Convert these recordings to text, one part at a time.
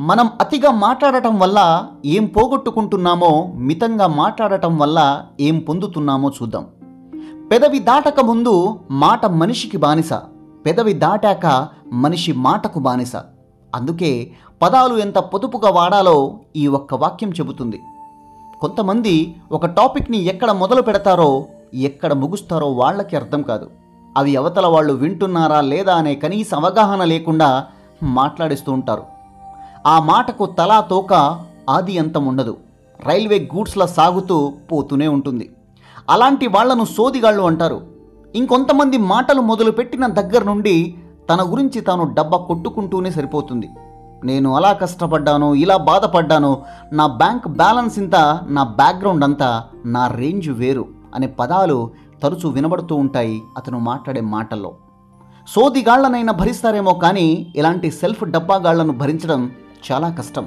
మనం అతిగా మాట్లాడటం వల్ల ఏం పోగొట్టుకుంటున్నామో మితంగా మాట్లాడటం వల్ల ఏం పొందుతున్నామో చూద్దాం పెదవి దాటక ముందు మాట మనిషికి బానిస పెదవి దాటాక మనిషి మాటకు బానిస అందుకే పదాలు ఎంత పొదుపుగా వాడాలో ఈ ఒక్క వాక్యం చెబుతుంది కొంతమంది ఒక టాపిక్ని ఎక్కడ మొదలు పెడతారో ఎక్కడ ముగుస్తారో వాళ్ళకి అర్థం కాదు అవి అవతల వాళ్ళు వింటున్నారా లేదా అనే కనీస అవగాహన లేకుండా మాట్లాడిస్తూ ఉంటారు ఆ మాటకు తలా తోక ఆది అంతం ఉండదు రైల్వే గూడ్స్లా సాగుతూ పోతూనే ఉంటుంది అలాంటి వాళ్లను సోదిగాళ్ళు అంటారు ఇంకొంతమంది మాటలు మొదలుపెట్టిన దగ్గర నుండి తన గురించి తాను డబ్బా కొట్టుకుంటూనే సరిపోతుంది నేను అలా కష్టపడ్డాను ఇలా బాధపడ్డాను నా బ్యాంక్ బ్యాలెన్స్ ఇంత నా బ్యాక్గ్రౌండ్ అంతా నా రేంజ్ వేరు అనే పదాలు తరచూ వినబడుతూ ఉంటాయి అతను మాట్లాడే మాటల్లో సోదిగాళ్లనైనా భరిస్తారేమో కానీ ఇలాంటి సెల్ఫ్ డబ్బాగాళ్లను భరించడం చాలా కష్టం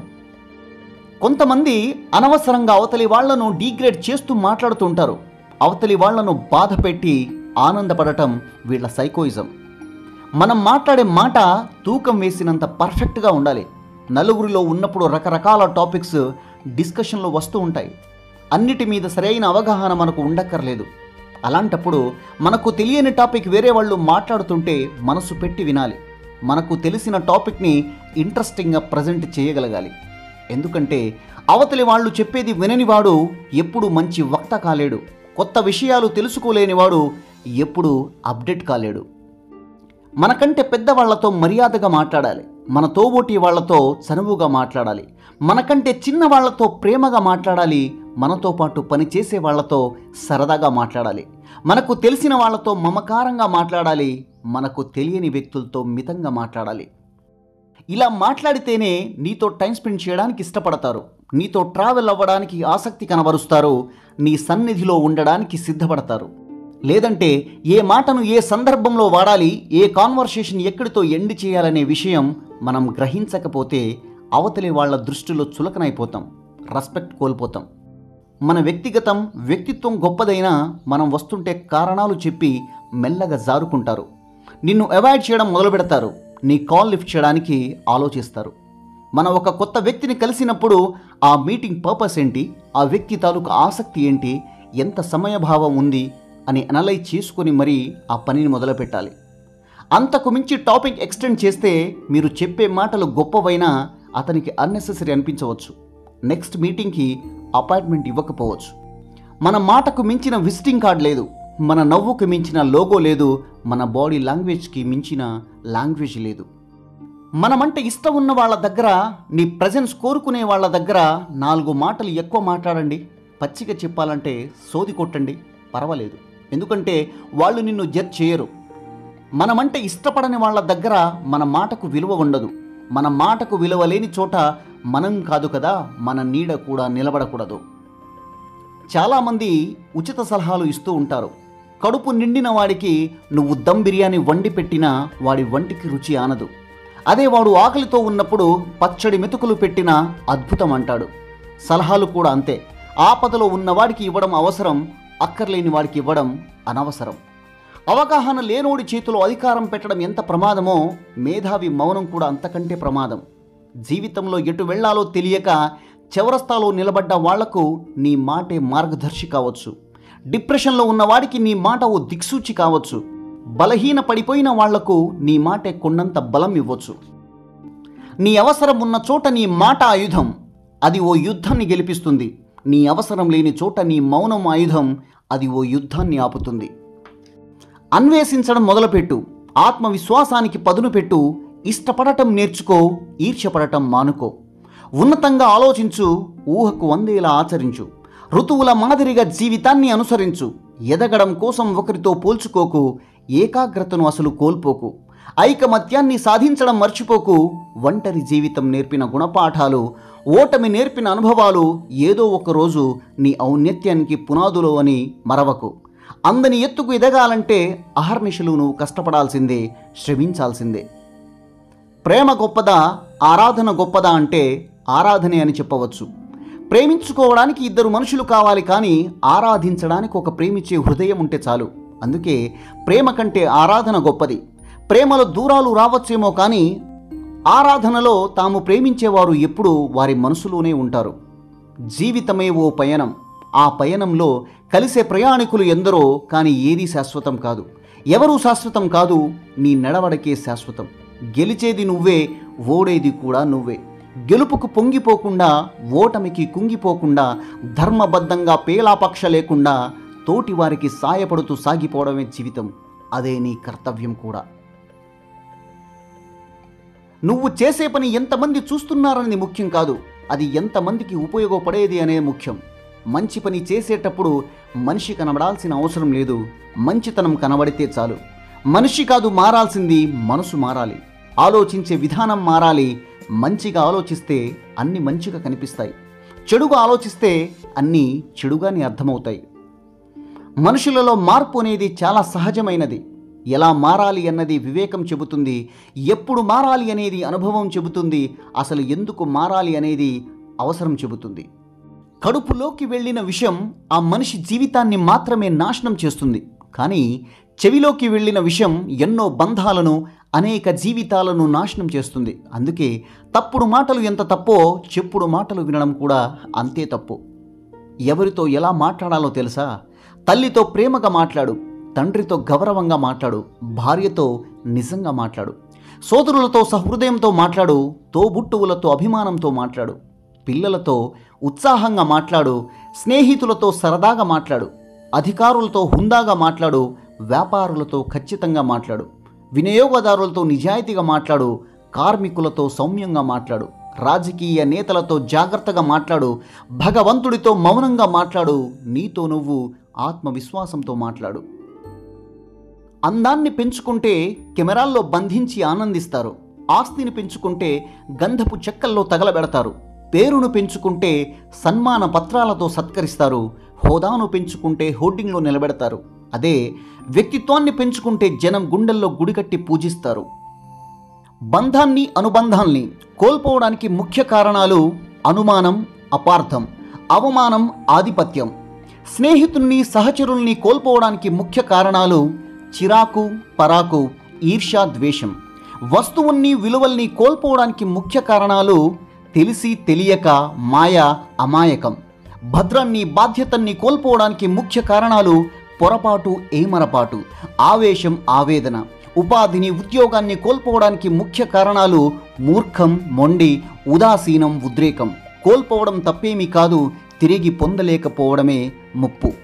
కొంతమంది అనవసరంగా అవతలి వాళ్లను డీగ్రేడ్ చేస్తూ మాట్లాడుతూ ఉంటారు అవతలి వాళ్లను బాధ పెట్టి ఆనందపడటం వీళ్ళ సైకోయిజం మనం మాట్లాడే మాట తూకం వేసినంత పర్ఫెక్ట్గా ఉండాలి నలుగురిలో ఉన్నప్పుడు రకరకాల టాపిక్స్ డిస్కషన్లో వస్తూ ఉంటాయి అన్నిటి మీద సరైన అవగాహన మనకు ఉండక్కర్లేదు అలాంటప్పుడు మనకు తెలియని టాపిక్ వేరే వాళ్ళు మాట్లాడుతుంటే మనసు పెట్టి వినాలి మనకు తెలిసిన టాపిక్ని ఇంట్రెస్టింగ్గా ప్రజెంట్ చేయగలగాలి ఎందుకంటే అవతలి వాళ్ళు చెప్పేది విననివాడు ఎప్పుడు మంచి వక్త కాలేడు కొత్త విషయాలు తెలుసుకోలేనివాడు ఎప్పుడు అప్డేట్ కాలేడు మనకంటే పెద్దవాళ్లతో మర్యాదగా మాట్లాడాలి మన తోబోటి వాళ్లతో చనువుగా మాట్లాడాలి మనకంటే చిన్న వాళ్లతో ప్రేమగా మాట్లాడాలి మనతో పాటు పనిచేసే వాళ్లతో సరదాగా మాట్లాడాలి మనకు తెలిసిన వాళ్లతో మమకారంగా మాట్లాడాలి మనకు తెలియని వ్యక్తులతో మితంగా మాట్లాడాలి ఇలా మాట్లాడితేనే నీతో టైం స్పెండ్ చేయడానికి ఇష్టపడతారు నీతో ట్రావెల్ అవ్వడానికి ఆసక్తి కనబరుస్తారు నీ సన్నిధిలో ఉండడానికి సిద్ధపడతారు లేదంటే ఏ మాటను ఏ సందర్భంలో వాడాలి ఏ కాన్వర్సేషన్ ఎక్కడితో ఎండ్ చేయాలనే విషయం మనం గ్రహించకపోతే అవతలి వాళ్ళ దృష్టిలో చులకనైపోతాం రెస్పెక్ట్ కోల్పోతాం మన వ్యక్తిగతం వ్యక్తిత్వం గొప్పదైనా మనం వస్తుంటే కారణాలు చెప్పి మెల్లగా జారుకుంటారు నిన్ను అవాయిడ్ చేయడం మొదలు పెడతారు నీ కాల్ లిఫ్ట్ చేయడానికి ఆలోచిస్తారు మనం ఒక కొత్త వ్యక్తిని కలిసినప్పుడు ఆ మీటింగ్ పర్పస్ ఏంటి ఆ వ్యక్తి తాలూకు ఆసక్తి ఏంటి ఎంత సమయభావం ఉంది అని అనలైజ్ చేసుకొని మరీ ఆ పనిని మొదలుపెట్టాలి అంతకు మించి టాపిక్ ఎక్స్టెండ్ చేస్తే మీరు చెప్పే మాటలు గొప్పవైనా అతనికి అన్నెసెసరీ అనిపించవచ్చు నెక్స్ట్ మీటింగ్కి అపాయింట్మెంట్ ఇవ్వకపోవచ్చు మన మాటకు మించిన విజిటింగ్ కార్డ్ లేదు మన నవ్వుకు మించిన లోగో లేదు మన బాడీ లాంగ్వేజ్కి మించిన లాంగ్వేజ్ లేదు మనమంటే ఇష్టం ఉన్న వాళ్ళ దగ్గర నీ ప్రజెన్స్ కోరుకునే వాళ్ళ దగ్గర నాలుగు మాటలు ఎక్కువ మాట్లాడండి పచ్చిగా చెప్పాలంటే సోది కొట్టండి పర్వాలేదు ఎందుకంటే వాళ్ళు నిన్ను జడ్జ్ చేయరు మనమంటే ఇష్టపడని వాళ్ళ దగ్గర మన మాటకు విలువ ఉండదు మన మాటకు విలువ లేని చోట మనం కాదు కదా మన నీడ కూడా నిలబడకూడదు చాలామంది ఉచిత సలహాలు ఇస్తూ ఉంటారు కడుపు నిండిన వాడికి నువ్వు దమ్ బిర్యానీ వండి పెట్టినా వాడి వంటికి రుచి ఆనదు అదే వాడు ఆకలితో ఉన్నప్పుడు పచ్చడి మెతుకులు పెట్టినా అద్భుతం అంటాడు సలహాలు కూడా అంతే ఆపదలో ఉన్నవాడికి ఇవ్వడం అవసరం అక్కర్లేని వాడికి ఇవ్వడం అనవసరం అవగాహన లేనోడి చేతిలో అధికారం పెట్టడం ఎంత ప్రమాదమో మేధావి మౌనం కూడా అంతకంటే ప్రమాదం జీవితంలో ఎటు వెళ్ళాలో తెలియక చౌరస్తాలో నిలబడ్డ వాళ్లకు నీ మాటే మార్గదర్శి కావచ్చు డిప్రెషన్లో ఉన్నవాడికి నీ మాట ఓ దిక్సూచి కావచ్చు బలహీన పడిపోయిన వాళ్లకు నీ మాటే కొండంత బలం ఇవ్వచ్చు నీ అవసరం ఉన్న చోట నీ మాట ఆయుధం అది ఓ యుద్ధాన్ని గెలిపిస్తుంది నీ అవసరం లేని చోట నీ మౌనం ఆయుధం అది ఓ యుద్ధాన్ని ఆపుతుంది అన్వేషించడం మొదలుపెట్టు ఆత్మవిశ్వాసానికి పదును పెట్టు ఇష్టపడటం నేర్చుకో ఈర్ష్యపడటం మానుకో ఉన్నతంగా ఆలోచించు ఊహకు వందేలా ఆచరించు ఋతువుల మాదిరిగా జీవితాన్ని అనుసరించు ఎదగడం కోసం ఒకరితో పోల్చుకోకు ఏకాగ్రతను అసలు కోల్పోకు ఐకమత్యాన్ని సాధించడం మర్చిపోకు ఒంటరి జీవితం నేర్పిన గుణపాఠాలు ఓటమి నేర్పిన అనుభవాలు ఏదో ఒక రోజు నీ ఔన్నత్యానికి పునాదులు అని మరవకు అందని ఎత్తుకు ఎదగాలంటే అహర్నిశలు నువ్వు కష్టపడాల్సిందే శ్రమించాల్సిందే ప్రేమ గొప్పదా ఆరాధన గొప్పదా అంటే ఆరాధనే అని చెప్పవచ్చు ప్రేమించుకోవడానికి ఇద్దరు మనుషులు కావాలి కానీ ఆరాధించడానికి ఒక ప్రేమించే హృదయం ఉంటే చాలు అందుకే ప్రేమ కంటే ఆరాధన గొప్పది ప్రేమలో దూరాలు రావచ్చేమో కానీ ఆరాధనలో తాము ప్రేమించేవారు ఎప్పుడూ వారి మనసులోనే ఉంటారు జీవితమే ఓ పయనం ఆ పయనంలో కలిసే ప్రయాణికులు ఎందరో కానీ ఏదీ శాశ్వతం కాదు ఎవరూ శాశ్వతం కాదు నీ నడవడకే శాశ్వతం గెలిచేది నువ్వే ఓడేది కూడా నువ్వే గెలుపుకు పొంగిపోకుండా ఓటమికి కుంగిపోకుండా ధర్మబద్ధంగా పేలాపక్ష లేకుండా తోటి వారికి సాయపడుతూ సాగిపోవడమే జీవితం అదే నీ కర్తవ్యం కూడా నువ్వు చేసే పని ఎంతమంది చూస్తున్నారనేది ముఖ్యం కాదు అది ఎంతమందికి ఉపయోగపడేది అనే ముఖ్యం మంచి పని చేసేటప్పుడు మనిషి కనబడాల్సిన అవసరం లేదు మంచితనం కనబడితే చాలు మనిషి కాదు మారాల్సింది మనసు మారాలి ఆలోచించే విధానం మారాలి మంచిగా ఆలోచిస్తే అన్ని మంచిగా కనిపిస్తాయి చెడుగా ఆలోచిస్తే అన్నీ చెడుగానే అర్థమవుతాయి మనుషులలో మార్పు అనేది చాలా సహజమైనది ఎలా మారాలి అన్నది వివేకం చెబుతుంది ఎప్పుడు మారాలి అనేది అనుభవం చెబుతుంది అసలు ఎందుకు మారాలి అనేది అవసరం చెబుతుంది కడుపులోకి వెళ్ళిన విషయం ఆ మనిషి జీవితాన్ని మాత్రమే నాశనం చేస్తుంది కానీ చెవిలోకి వెళ్ళిన విషయం ఎన్నో బంధాలను అనేక జీవితాలను నాశనం చేస్తుంది అందుకే తప్పుడు మాటలు ఎంత తప్పో చెప్పుడు మాటలు వినడం కూడా అంతే తప్పు ఎవరితో ఎలా మాట్లాడాలో తెలుసా తల్లితో ప్రేమగా మాట్లాడు తండ్రితో గౌరవంగా మాట్లాడు భార్యతో నిజంగా మాట్లాడు సోదరులతో సహృదయంతో మాట్లాడు తోబుట్టువులతో అభిమానంతో మాట్లాడు పిల్లలతో ఉత్సాహంగా మాట్లాడు స్నేహితులతో సరదాగా మాట్లాడు అధికారులతో హుందాగా మాట్లాడు వ్యాపారులతో ఖచ్చితంగా మాట్లాడు వినియోగదారులతో నిజాయితీగా మాట్లాడు కార్మికులతో సౌమ్యంగా మాట్లాడు రాజకీయ నేతలతో జాగ్రత్తగా మాట్లాడు భగవంతుడితో మౌనంగా మాట్లాడు నీతో నువ్వు ఆత్మవిశ్వాసంతో మాట్లాడు అందాన్ని పెంచుకుంటే కెమెరాల్లో బంధించి ఆనందిస్తారు ఆస్తిని పెంచుకుంటే గంధపు చెక్కల్లో తగలబెడతారు పేరును పెంచుకుంటే సన్మాన పత్రాలతో సత్కరిస్తారు హోదాను పెంచుకుంటే హోర్డింగ్లో నిలబెడతారు అదే వ్యక్తిత్వాన్ని పెంచుకుంటే జనం గుండెల్లో గుడికట్టి పూజిస్తారు బంధాన్ని అనుబంధాల్ని కోల్పోవడానికి ముఖ్య కారణాలు అనుమానం అపార్థం అవమానం ఆధిపత్యం స్నేహితుల్ని సహచరుల్ని కోల్పోవడానికి ముఖ్య కారణాలు చిరాకు పరాకు ఈర్ష్య ద్వేషం వస్తువుల్ని విలువల్ని కోల్పోవడానికి ముఖ్య కారణాలు తెలిసి తెలియక మాయ అమాయకం భద్రాన్ని బాధ్యతల్ని కోల్పోవడానికి ముఖ్య కారణాలు పొరపాటు ఏమరపాటు ఆవేశం ఆవేదన ఉపాధిని ఉద్యోగాన్ని కోల్పోవడానికి ముఖ్య కారణాలు మూర్ఖం మొండి ఉదాసీనం ఉద్రేకం కోల్పోవడం తప్పేమీ కాదు తిరిగి పొందలేకపోవడమే ముప్పు